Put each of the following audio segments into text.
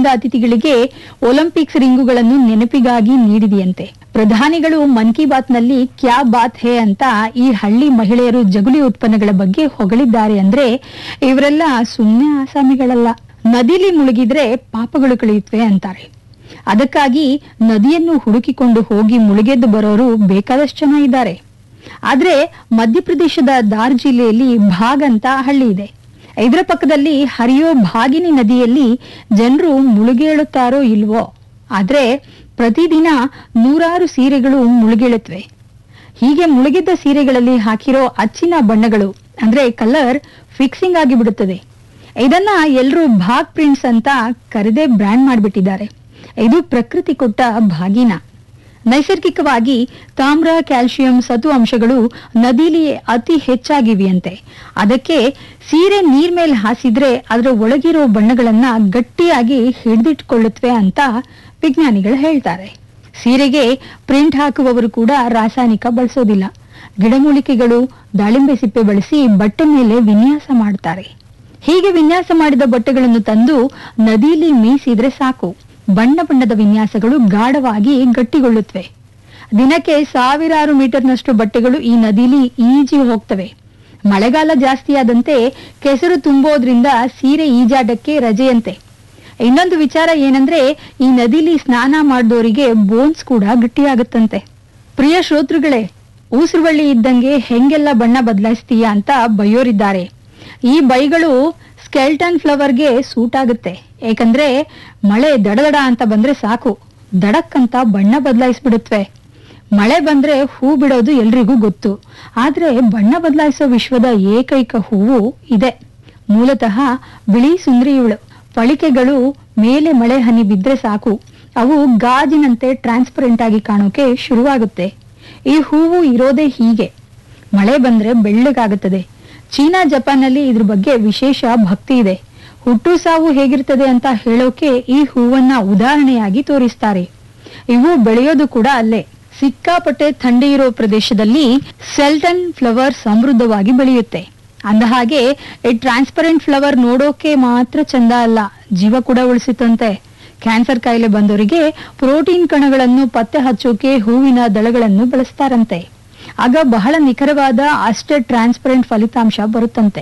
ಬಂದ ಅತಿಥಿಗಳಿಗೆ ಒಲಿಂಪಿಕ್ಸ್ ರಿಂಗುಗಳನ್ನು ನೆನಪಿಗಾಗಿ ನೀಡಿದೆಯಂತೆ ಪ್ರಧಾನಿಗಳು ಮನ್ ಕಿ ಬಾತ್ನಲ್ಲಿ ಕ್ಯಾ ಬಾತ್ ಹೇ ಅಂತ ಈ ಹಳ್ಳಿ ಮಹಿಳೆಯರು ಜಗುಲಿ ಉತ್ಪನ್ನಗಳ ಬಗ್ಗೆ ಹೊಗಳಿದ್ದಾರೆ ಅಂದ್ರೆ ಇವರೆಲ್ಲ ಸುಮ್ಮನೆ ಆಸಾಮಿಗಳಲ್ಲ ನದಿಲಿ ಮುಳುಗಿದ್ರೆ ಪಾಪಗಳು ಕಳೆಯುತ್ತವೆ ಅಂತಾರೆ ಅದಕ್ಕಾಗಿ ನದಿಯನ್ನು ಹುಡುಕಿಕೊಂಡು ಹೋಗಿ ಮುಳುಗೆದ್ದು ಬರೋರು ಬೇಕಾದಷ್ಟು ಜನ ಇದ್ದಾರೆ ಆದ್ರೆ ಮಧ್ಯಪ್ರದೇಶದ ದಾರ್ ಜಿಲ್ಲೆಯಲ್ಲಿ ಭಾಗ್ ಅಂತ ಹಳ್ಳಿ ಇದೆ ಇದರ ಪಕ್ಕದಲ್ಲಿ ಹರಿಯೋ ಭಾಗಿನಿ ನದಿಯಲ್ಲಿ ಜನರು ಮುಳುಗೇಳುತ್ತಾರೋ ಇಲ್ವೋ ಆದ್ರೆ ಪ್ರತಿದಿನ ನೂರಾರು ಸೀರೆಗಳು ಮುಳುಗೇಳುತ್ತವೆ ಹೀಗೆ ಮುಳುಗಿದ್ದ ಸೀರೆಗಳಲ್ಲಿ ಹಾಕಿರೋ ಅಚ್ಚಿನ ಬಣ್ಣಗಳು ಅಂದ್ರೆ ಕಲರ್ ಫಿಕ್ಸಿಂಗ್ ಆಗಿ ಬಿಡುತ್ತದೆ ಇದನ್ನ ಎಲ್ಲರೂ ಭಾಗ್ ಪ್ರಿಂಟ್ಸ್ ಅಂತ ಕರೆದೇ ಬ್ರ್ಯಾಂಡ್ ಮಾಡಿಬಿಟ್ಟಿದ್ದಾರೆ ಇದು ಪ್ರಕೃತಿ ಕೊಟ್ಟ ಭಾಗಿನ ನೈಸರ್ಗಿಕವಾಗಿ ತಾಮ್ರ ಕ್ಯಾಲ್ಸಿಯಂ ಸತು ಅಂಶಗಳು ನದಿಲಿ ಅತಿ ಹೆಚ್ಚಾಗಿವೆಯಂತೆ ಅದಕ್ಕೆ ಸೀರೆ ನೀರ್ ಮೇಲೆ ಹಾಸಿದ್ರೆ ಅದರ ಒಳಗಿರೋ ಬಣ್ಣಗಳನ್ನ ಗಟ್ಟಿಯಾಗಿ ಹಿಡಿದಿಟ್ಕೊಳ್ಳುತ್ತವೆ ಅಂತ ವಿಜ್ಞಾನಿಗಳು ಹೇಳ್ತಾರೆ ಸೀರೆಗೆ ಪ್ರಿಂಟ್ ಹಾಕುವವರು ಕೂಡ ರಾಸಾಯನಿಕ ಬಳಸೋದಿಲ್ಲ ಗಿಡಮೂಲಿಕೆಗಳು ದಾಳಿಂಬೆ ಸಿಪ್ಪೆ ಬಳಸಿ ಬಟ್ಟೆ ಮೇಲೆ ವಿನ್ಯಾಸ ಮಾಡ್ತಾರೆ ಹೀಗೆ ವಿನ್ಯಾಸ ಮಾಡಿದ ಬಟ್ಟೆಗಳನ್ನು ತಂದು ನದಿಯಲ್ಲಿ ಮೀಸಿದ್ರೆ ಸಾಕು ಬಣ್ಣ ಬಣ್ಣದ ವಿನ್ಯಾಸಗಳು ಗಾಢವಾಗಿ ಗಟ್ಟಿಗೊಳ್ಳುತ್ತವೆ ದಿನಕ್ಕೆ ಸಾವಿರಾರು ಮೀಟರ್ನಷ್ಟು ಬಟ್ಟೆಗಳು ಈ ನದಿಲಿ ಈಜಿ ಹೋಗ್ತವೆ ಮಳೆಗಾಲ ಜಾಸ್ತಿಯಾದಂತೆ ಕೆಸರು ತುಂಬೋದ್ರಿಂದ ಸೀರೆ ಈಜಾಡಕ್ಕೆ ರಜೆಯಂತೆ ಇನ್ನೊಂದು ವಿಚಾರ ಏನಂದ್ರೆ ಈ ನದಿಲಿ ಸ್ನಾನ ಮಾಡಿದವರಿಗೆ ಬೋನ್ಸ್ ಕೂಡ ಗಟ್ಟಿಯಾಗುತ್ತಂತೆ ಪ್ರಿಯ ಶ್ರೋತೃಗಳೇ ಊಸುರುವಳ್ಳಿ ಇದ್ದಂಗೆ ಹೆಂಗೆಲ್ಲ ಬಣ್ಣ ಬದಲಾಯಿಸ್ತೀಯಾ ಅಂತ ಬೈಯೋರಿದ್ದಾರೆ ಈ ಬೈಗಳು ಸ್ಕೆಲ್ಟನ್ ಫ್ಲವರ್ಗೆ ಸೂಟ್ ಆಗುತ್ತೆ ಏಕಂದ್ರೆ ಮಳೆ ದಡದಡ ಅಂತ ಬಂದ್ರೆ ಸಾಕು ದಡಕ್ ಅಂತ ಬಣ್ಣ ಬದಲಾಯಿಸ್ಬಿಡುತ್ತವೆ ಮಳೆ ಬಂದ್ರೆ ಹೂ ಬಿಡೋದು ಎಲ್ರಿಗೂ ಗೊತ್ತು ಆದ್ರೆ ಬಣ್ಣ ಬದಲಾಯಿಸೋ ವಿಶ್ವದ ಏಕೈಕ ಹೂವು ಇದೆ ಮೂಲತಃ ಬಿಳಿ ಸುಂದ್ರಿ ಇವಳು ಪಳಿಕೆಗಳು ಮೇಲೆ ಮಳೆ ಹನಿ ಬಿದ್ರೆ ಸಾಕು ಅವು ಗಾಜಿನಂತೆ ಟ್ರಾನ್ಸ್ಪರೆಂಟ್ ಆಗಿ ಕಾಣೋಕೆ ಶುರುವಾಗುತ್ತೆ ಈ ಹೂವು ಇರೋದೇ ಹೀಗೆ ಮಳೆ ಬಂದ್ರೆ ಬೆಳ್ಳಗಾಗುತ್ತದೆ ಚೀನಾ ಜಪಾನ್ನಲ್ಲಿ ಇದ್ರ ಬಗ್ಗೆ ವಿಶೇಷ ಭಕ್ತಿ ಇದೆ ಹುಟ್ಟು ಸಾವು ಹೇಗಿರ್ತದೆ ಅಂತ ಹೇಳೋಕೆ ಈ ಹೂವನ್ನ ಉದಾಹರಣೆಯಾಗಿ ತೋರಿಸ್ತಾರೆ ಇವು ಬೆಳೆಯೋದು ಕೂಡ ಅಲ್ಲೇ ಸಿಕ್ಕಾಪಟ್ಟೆ ಥಂಡಿ ಇರೋ ಪ್ರದೇಶದಲ್ಲಿ ಸೆಲ್ಟನ್ ಫ್ಲವರ್ ಸಮೃದ್ಧವಾಗಿ ಬೆಳೆಯುತ್ತೆ ಅಂದಹಾಗೆ ಈ ಟ್ರಾನ್ಸ್ಪರೆಂಟ್ ಫ್ಲವರ್ ನೋಡೋಕೆ ಮಾತ್ರ ಚಂದ ಅಲ್ಲ ಜೀವ ಕೂಡ ಉಳಿಸುತ್ತಂತೆ ಕ್ಯಾನ್ಸರ್ ಕಾಯಿಲೆ ಬಂದವರಿಗೆ ಪ್ರೋಟೀನ್ ಕಣಗಳನ್ನು ಪತ್ತೆ ಹಚ್ಚೋಕೆ ಹೂವಿನ ದಳಗಳನ್ನು ಬಳಸ್ತಾರಂತೆ ಆಗ ಬಹಳ ನಿಖರವಾದ ಅಷ್ಟೇ ಟ್ರಾನ್ಸ್ಪರೆಂಟ್ ಫಲಿತಾಂಶ ಬರುತ್ತಂತೆ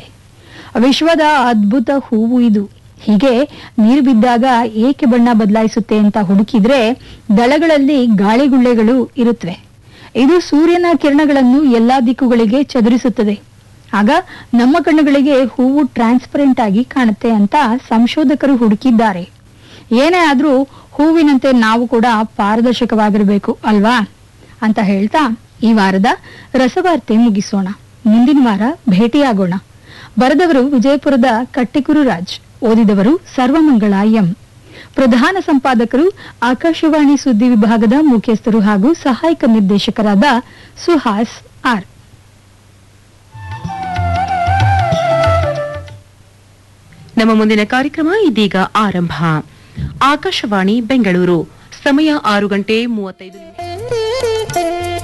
ವಿಶ್ವದ ಅದ್ಭುತ ಹೂವು ಇದು ಹೀಗೆ ನೀರು ಬಿದ್ದಾಗ ಏಕೆ ಬಣ್ಣ ಬದಲಾಯಿಸುತ್ತೆ ಅಂತ ಹುಡುಕಿದ್ರೆ ದಳಗಳಲ್ಲಿ ಗಾಳಿಗುಳ್ಳೆಗಳು ಇರುತ್ತವೆ ಇದು ಸೂರ್ಯನ ಕಿರಣಗಳನ್ನು ಎಲ್ಲಾ ದಿಕ್ಕುಗಳಿಗೆ ಚದುರಿಸುತ್ತದೆ ಆಗ ನಮ್ಮ ಕಣ್ಣುಗಳಿಗೆ ಹೂವು ಟ್ರಾನ್ಸ್ಪರೆಂಟ್ ಆಗಿ ಕಾಣುತ್ತೆ ಅಂತ ಸಂಶೋಧಕರು ಹುಡುಕಿದ್ದಾರೆ ಏನೇ ಆದ್ರೂ ಹೂವಿನಂತೆ ನಾವು ಕೂಡ ಪಾರದರ್ಶಕವಾಗಿರಬೇಕು ಅಲ್ವಾ ಅಂತ ಹೇಳ್ತಾ ಈ ವಾರದ ರಸವಾರ್ತೆ ಮುಗಿಸೋಣ ಮುಂದಿನ ವಾರ ಭೇಟಿಯಾಗೋಣ ಬರೆದವರು ವಿಜಯಪುರದ ಕಟ್ಟಿಕುರು ರಾಜ್ ಓದಿದವರು ಸರ್ವಮಂಗಳ ಎಂ ಪ್ರಧಾನ ಸಂಪಾದಕರು ಆಕಾಶವಾಣಿ ಸುದ್ದಿ ವಿಭಾಗದ ಮುಖ್ಯಸ್ಥರು ಹಾಗೂ ಸಹಾಯಕ ನಿರ್ದೇಶಕರಾದ ಸುಹಾಸ್ ಆರ್ ನಮ್ಮ ಮುಂದಿನ ಕಾರ್ಯಕ್ರಮ ಇದೀಗ ಆರಂಭ ಆಕಾಶವಾಣಿ ಬೆಂಗಳೂರು ಸಮಯ ಆರು ಗಂಟೆ ಮೂವತ್ತೈದು ನಿಮಿಷ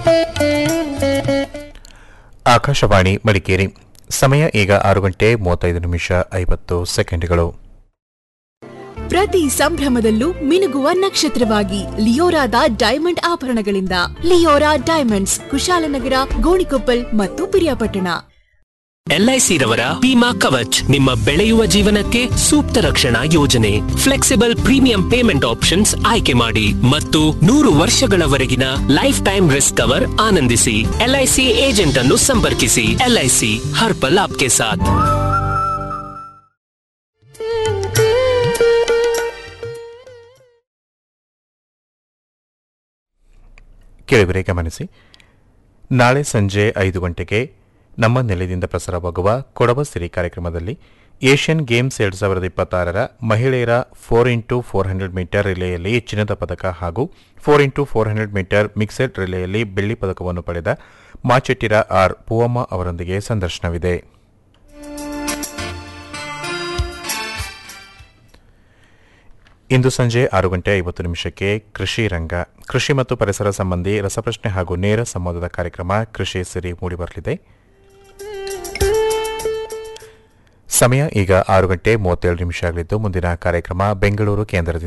ಆಕಾಶವಾಣಿ ಮಡಿಕೇರಿ ಸಮಯ ಈಗ ಆರು ಗಂಟೆ ಮೂವತ್ತೈದು ನಿಮಿಷ ಐವತ್ತು ಸೆಕೆಂಡ್ಗಳು ಪ್ರತಿ ಸಂಭ್ರಮದಲ್ಲೂ ಮಿನುಗುವ ನಕ್ಷತ್ರವಾಗಿ ಲಿಯೋರಾದ ಡೈಮಂಡ್ ಆಭರಣಗಳಿಂದ ಲಿಯೋರಾ ಡೈಮಂಡ್ಸ್ ಕುಶಾಲನಗರ ಗೋಣಿಕೊಪ್ಪಲ್ ಮತ್ತು ಪಿರಿಯಾಪಟ್ಟಣ ಎಲ್ಐಸಿ ರವರ ಪೀಮಾ ಕವಚ್ ನಿಮ್ಮ ಬೆಳೆಯುವ ಜೀವನಕ್ಕೆ ಸೂಕ್ತ ರಕ್ಷಣಾ ಯೋಜನೆ ಫ್ಲೆಕ್ಸಿಬಲ್ ಪ್ರೀಮಿಯಂ ಪೇಮೆಂಟ್ ಆಪ್ಷನ್ಸ್ ಆಯ್ಕೆ ಮಾಡಿ ಮತ್ತು ನೂರು ವರ್ಷಗಳವರೆಗಿನ ಲೈಫ್ ಟೈಮ್ ರಿಸ್ಕ್ ಕವರ್ ಆನಂದಿಸಿ ಎಲ್ಐಸಿ ಏಜೆಂಟ್ ಅನ್ನು ಸಂಪರ್ಕಿಸಿ ಎಲ್ಐಸಿ ಹರ್ಪಲ್ ಆಪ್ಕೆ ಸಾಥ್ ಕೇಳಿದರೆ ಗಮನಿಸಿ ನಾಳೆ ಸಂಜೆ ಐದು ಗಂಟೆಗೆ ನಮ್ಮ ನೆಲೆಯಿಂದ ಪ್ರಸಾರವಾಗುವ ಕೊಡವ ಸಿರಿ ಕಾರ್ಯಕ್ರಮದಲ್ಲಿ ಏಷ್ಯನ್ ಗೇಮ್ಸ್ ಎರಡು ಸಾವಿರದ ಇಪ್ಪತ್ತಾರರ ಮಹಿಳೆಯರ four into four hundred metre ರಿಲೆಯಲ್ಲಿ ಚಿನ್ನದ ಪದಕ ಹಾಗೂ four into four hundred metre mixed ರಿಲೆಯಲ್ಲಿ ಬೆಳ್ಳಿ ಪದಕವನ್ನು ಪಡೆದ ಮಾಚೆಟ್ಟಿರ ಆರ್ ಪೂವಮ್ಮ ಅವರೊಂದಿಗೆ ಸಂದರ್ಶನವಿದೆ ಇಂದು ಸಂಜೆ ಆರು ಗಂಟೆ ಐವತ್ತು ನಿಮಿಷಕ್ಕೆ ಕೃಷಿ ರಂಗ ಕೃಷಿ ಮತ್ತು ಪರಿಸರ ಸಂಬಂಧಿ ರಸಪ್ರಶ್ನೆ ಹಾಗೂ ನೇರ ಸಂವಾದದ ಕಾರ್ಯಕ್ರಮ ಕೃಷಿ ಸಿರಿ ಮೂಡಿಬರಲಿದೆ ಸಮಯ ಈಗ ಆರು ಗಂಟೆ ಮೂವತ್ತೇಳು ನಿಮಿಷ ಆಗಲಿದ್ದು ಮುಂದಿನ ಕಾರ್ಯಕ್ರಮ ಬೆಂಗಳೂರು ಕೇಂದ್ರದಿಂದ